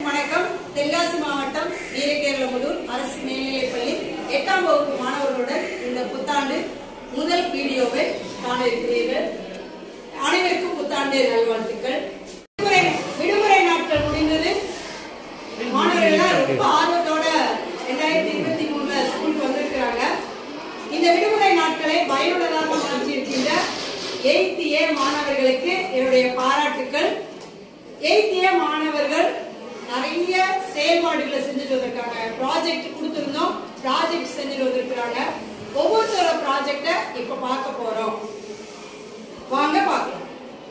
வணக்கம் தென்காசி மாவட்டம் வீரகேரளமுதூர் அரசு மேல்நிலைப்பள்ளி எட்டாம் வகுப்பு மாணவர்களுடன் இந்த புத்தாண்டு முதல் வீடியோவை காண இருக்கிறீர்கள் அனைவருக்கும் புத்தாண்டு நல்வாழ்த்துக்கள் விடுமுறை விடுமுறை நாட்கள் முடிந்தது மாணவர்கள் எல்லாம் ரொம்ப ஆர்வத்தோட ரெண்டாயிரத்தி இருபத்தி மூணுல ஸ்கூலுக்கு வந்திருக்கிறாங்க இந்த விடுமுறை நாட்களை பயனுள்ளதாக மாற்றியிருக்கின்ற எயித் ஏ மாணவர்களுக்கு என்னுடைய பாராட்டுக்கள் எயித் ஏ மாணவர்கள் நிறைய செயல்பாடுகளை செஞ்சுட்டு வந்திருக்காங்க ப்ராஜெக்ட் கொடுத்துருந்தோம் ப்ராஜெக்ட் செஞ்சுட்டு வந்திருக்கிறாங்க ஒவ்வொருத்தரோட ப்ராஜெக்டை இப்ப பார்க்க போறோம் வாங்க பார்க்கலாம்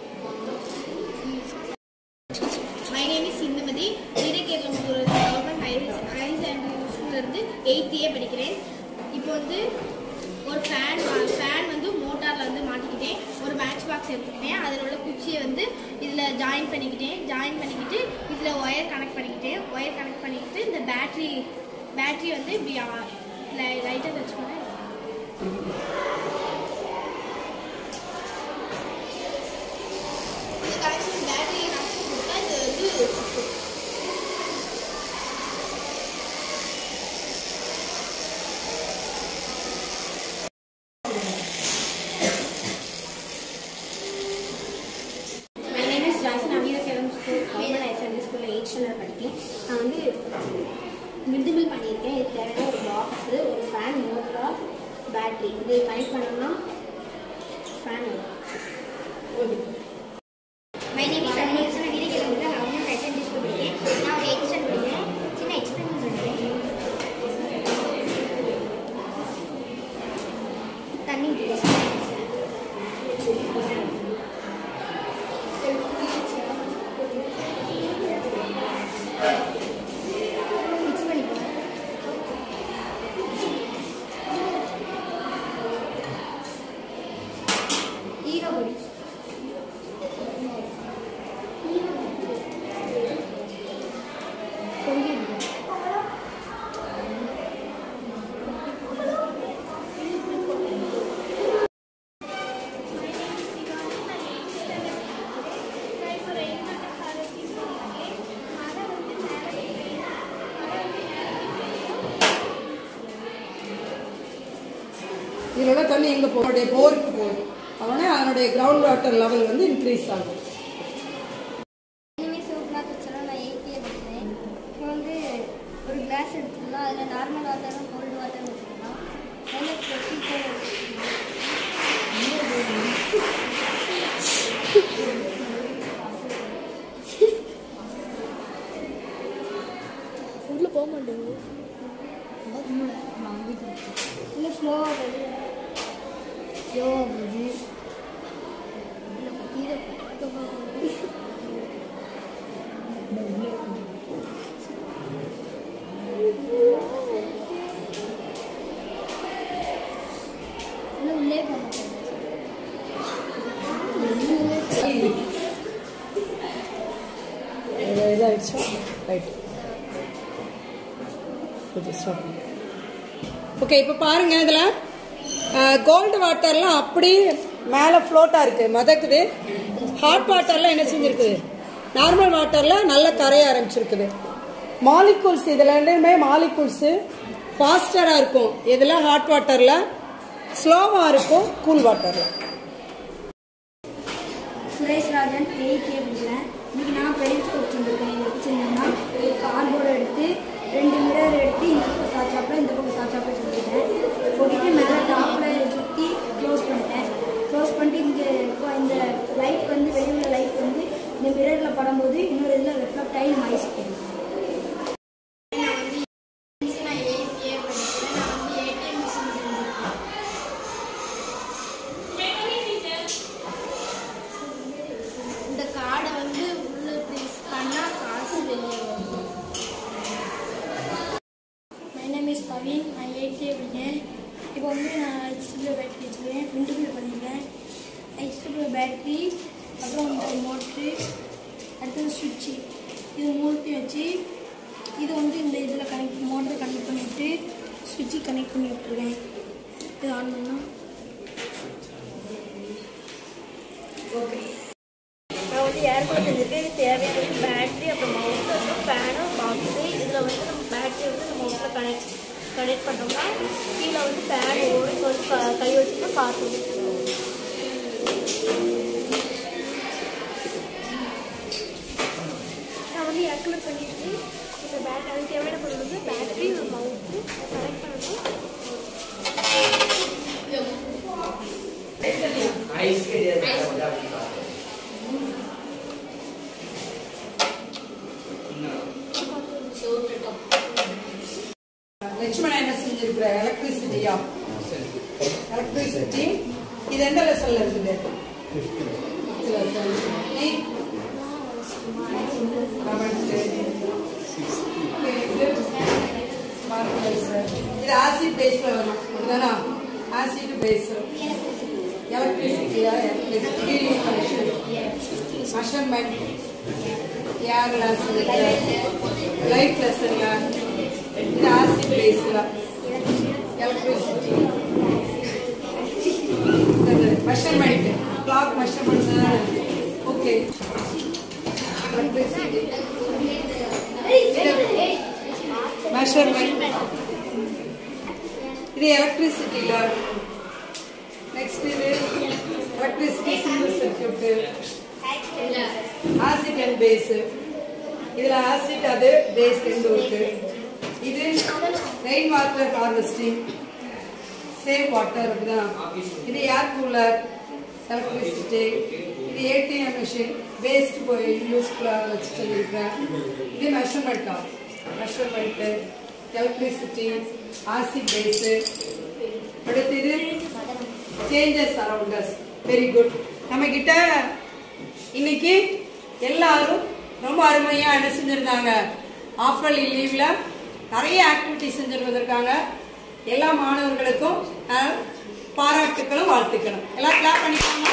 my name is Indumathi Veerakeralamudur government higher higher secondary ஸ்கூல்லேருந்து எயித் ஏ படிக்கிறேன் இப்போ வந்து ஒரு ஃபேன் ஃபேன் வந்து மோட்டாரில் வந்து மாட்டிக்கிட்டேன் ஒரு மேட்ச் பாக்ஸ் எடுத்துக்கிட்டேன் அதில் உள்ள குச்சியை வந்து இதில் ஜாயின் பண்ணிக்கிட்டேன் ஜாயின் பண்ணிக்கிட்டு இதில் ஒயர் கனெக்ட் பண்ணிக்கிட்டேன் ஒயர் கனெக்ட் பண்ணிக்கிட்டு இந்த பேட்ரி பேட்ரி வந்து இப்படி லைட்டாக வச்சுக்கோங்க இந்த கனெக்ஷன் பேட்டரி கனெக்ஷன் கொடுத்தா இது வந்து சுத்தும். மை நேம் இஸ் ஜான்சன் அமீரகேரம் ஸ்கூல் கவர்மெண்ட் ஹையர் செகண்டரி ஸ்கூலில் எயிட் ஸ்டாண்டர்ட் படிக்கிறேன் நான் வந்து விடுதல் பண்ணியிருக்கேன் இது தேவையான ஒரு பாக்ஸு ஒரு ஃபேன் மோட்டரா பேட்ரி இது கனெக்ட் பண்ணோம்னா ஃபேன் வரும் மை நேம் இஸ் அனிமேஷன் நான் Veerakeralamudur government higher secondary school படிக்கிறேன் நான் ஒரு எயிட் ஸ்டாண்டர்ட் படிக்கிறேன் சின்ன எக்ஸ்பெரிமெண்ட் பண்ணுறேன் தண்ணி ஊற்றிட்டேன் மிக்ஸ் பண்ணிக்கலாம் ஈரோ பொடி கொஞ்சம் இருக்கு. இதோட தண்ணி எங்க போகும் போருக்கு போகும் அவனே அதனுடைய கிரவுண்ட் வாட்டர் லெவல் வந்து இன்க்ரீஸ் ஆகும் இனிமேல் சோப்னா குச்சலாம் நான் எயிட்டியே படிக்கிறேன் இப்போ வந்து ஒரு கிளாஸ் எடுத்துக்கலாம் அதில் நார்மல் வாட்டரும் கோல்டு வாட்டரும் வச்சுக்கலாம் அதில் ஃபில்டர் உள்ளே போக மாட்டேங்குது இல்லை ஸ்லோவாக வருது ஸ்லோவாக வருது இல்லை இதை இல்லை உள்ளே போக மாட்டேங்குது இதாகிடுச்சா ரைட் ஓகே இப்போ பாருங்க இதில் கோல்டு வாட்டர்லாம் அப்படி மேலே ஃப்ளோட்டாக இருக்குது மதக்குது ஹாட் வாட்டரில் என்ன செஞ்சுருக்குது நார்மல் வாட்டரில் நல்ல கரைய ஆரம்பிச்சிருக்குது மாலிகூல்ஸ் இதில் ரெண்டுமே மாலிகூல்ஸு ஃபாஸ்டராக இருக்கும் இதில் ஹாட் வாட்டரில் ஸ்லோவாக இருக்கும் கூல் வாட்டரில் சுரேஷ் ராஜன் எயிட் ஏ படிக்கிறேன் இன்னைக்கு நான் பெயிண்ட் வச்சுருக்கேன் எங்கள் வச்சுருந்தேன்னா ஒரு கார்ட்போர்டை எடுத்து ரெண்டு மிரர் எடுத்து இந்த பக்கம் சாச்சாப்பில் இந்த பக்கம் சாச்சாப்பில் சொல்லிட்டேன் போட்டுட்டு மேலே டாப்பில் சுற்றி க்ளோஸ் பண்ணிட்டேன் க்ளோஸ் பண்ணிட்டு இங்கே இப்போ இந்த லைட் வந்து வெளியில் லைட் வந்து இந்த மிரரில் படும்போது இன்னொரு இதில் ரெஃப்ளெக்ட் ஆகி நம்ம ஐஸ் போடும் நான் எயிட் ஏ படிக்கிறேன் நான் வந்து ஏடிஎம் மிஷின் செஞ்சுருக்கேன் இந்த கார்டை வந்து உள்ள ப்ளேஸ் பண்ணால் காசு வெளியே வரும் மை நேம் இஸ் பவீன் நான் எயிட் ஏ படிக்கிறேன் இப்போ வந்து நான் ஹெச்டிபிள் பேட்டரி வச்சுருக்கேன் இன்டிபிள் பண்ணியிருக்கேன் ஹெச்டிபிள் பேட்டரி அப்புறம் வந்து மோட்ரு அடுத்தது சுவிட்சு இது மூணுத்தையும் வச்சு இது வந்து இந்த இதில் கனெக்ட் மோட்டரை கனெக்ட் பண்ணிவிட்டு சுவிட்சு கனெக்ட் பண்ணி விட்டுருக்கேன் இது ஆன் பண்ணால் நான் வந்து ஏர்போர்ட் செஞ்சுருக்கேன் தேவையான பேட்டரி அப்புறம் மவுண்ட் ஃபேனும் இதில் வந்து நம்ம பேட்டரி வந்து நம்ம உள்ள கனெக்ட் கனெக்ட் பண்ணோம்னா கீழே வந்து பேட் ஓடி வந்து க- கை வச்சுட்டு காற்று நான் வந்து ஏக்குலேட் பண்ணிட்டு இந்த பேட் அதுக்கு தேவையான பொருள் வந்து பேட்டரி ஒரு மவுத்து கனெக்ட் பண்ணணும் லட்சுமணன் என்ன செஞ்சிருக்கிற எலக்ட்ரிசிட்டியா எலக்ட்ரிசிட்டி இது எந்த லெசன்ல இருக்குது Fifth lesson. நீ Eleventh. Okay, இது Mark lesson. இது ஆசிட் பேஸ்ல வரும் அப்படிதானா ஆசிட் பேஸ் எலக்ட்ரிசிட்டியா electricity measurement air lesson light லெசன்ல இது ஆசிட் பேஸ்ல electricity measurement clock measurement okay measurement இது எலக்ட்ரிசிட்டில நெக்ஸ்ட் இது electricity single circuit acid and base இதுல ஆசிட் அது பேஸ் ரெண்டு இருக்கு இது rain water harvesting save water அப்படிதான் இது ஏர் கூலர் எலக்ட்ரிசிட்டி இது ஏடிஎம் மிஷின் வேஸ்ட் போய் யூஸ்ஃபுல்லாக வச்சு சொல்லியிருக்கேன் இது மெஷர்மெண்ட்டா மெஷர்மெண்ட்டு எலக்ட்ரிசிட்டி ஆசிட் பேஸு அடுத்து இது சேஞ்சஸ் அரவுண்டஸ் வெரி குட் நம்ம கிட்ட இன்னைக்கு எல்லாரும் ரொம்ப அருமையா என்ன செஞ்சிருந்தாங்க ஆஃபர்லி லீவ்ல நிறைய ஆக்டிவிட்டி செஞ்சிருந்திருக்காங்க எல்லா மாணவர்களுக்கும் அஹ், பாராட்டுக்களும் வாழ்த்துக்களும் எல்லாம் கிளாப் பண்ணிக்கோங்க